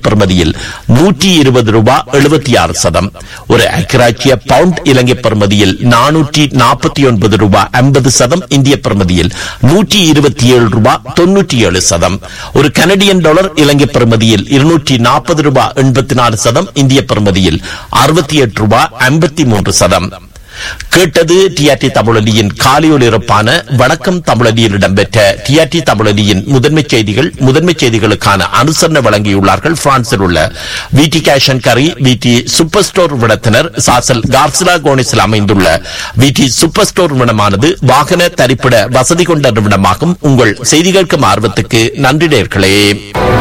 பெறுமதியில் நூற்றி இருபது ரூபாய் எழுபத்தி ஆறு சதம் ஒரு ஐக்கிராச்சிய பவுண்ட் இலங்கை பெறுமதியில் நானூற்றி நாற்பத்தி ஒன்பது ரூபாய் ஐம்பது சதம் இந்திய பெறுமதியில் நூற்றி இருபத்தி ஏழு ரூபாய் தொன்னூற்றி ஏழு சதம் ஒரு கனடியன் டாலர் இலங்கை பெறுமதியில் இருநூற்றி நாற்பது ரூபாய் எண்பத்தி நாலு சதம் இந்திய பெறுமதியில் அறுபத்தி எட்டு ரூபாய் ஐம்பத்தி மூன்று சதம் கேட்டது டிஆர்டி தமிழொலியின் காலையொலிரப்பான வணக்கம் தமிழொலியில் இடம்பெற்ற டிஆர்டி தமிழொலியின் முதன்மை செய்திகள் முதன்மை செய்திகளுக்கான அனுசரணை வழங்கியுள்ளார்கள் பிரான்சில் உள்ள விடி கேஷன் கரி விடி சூப்பர் ஸ்டோர் விடத்தினர் சாசல் கார்சிலா கோனிஸில் அமைந்துள்ள விடி சூப்பர் ஸ்டோர் விடமானது வாகன தரிப்பிட வசதி கொண்ட நிறுவனமாகும் உங்கள் செய்திகளுக்கும் ஆர்வத்துக்கு நன்றி நேர்களே